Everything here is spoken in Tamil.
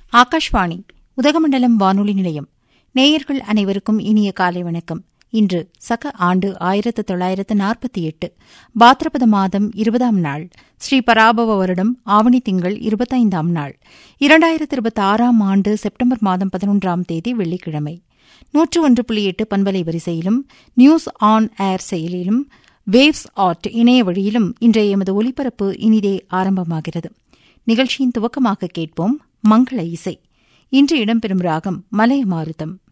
ஆகாஷ்வாணி உதகமண்டலம் வானொலி நிலையம் நேயர்கள் அனைவருக்கும் இனிய காலை வணக்கம் இன்று சக ஆண்டு ஆயிரத்து தொள்ளாயிரத்து நாற்பத்தி எட்டு பாத்ரபத மாதம் இருபதாம் நாள் ஸ்ரீ பராபவ வருடம் ஆவணி திங்கள் இருபத்தைந்தாம் நாள் இரண்டாயிரத்து இருபத்தி ஆறாம் ஆண்டு செப்டம்பர் மாதம் பதினொன்றாம் தேதி வெள்ளிக்கிழமை நூற்று ஒன்று புள்ளி எட்டு பண்பலை வரிசையிலும் நியூஸ் ஆன் ஏர் செயலிலும் வேவ்ஸ் ஆட் இணைய வழியிலும் இன்றைய எமது ஒலிபரப்பு இனிதே ஆரம்பமாகிறது நிகழ்ச்சியின் துவக்கமாக கேட்போம் மங்கள இசை இன்று இடம்பெறும் ராகம் மலையமாருதம்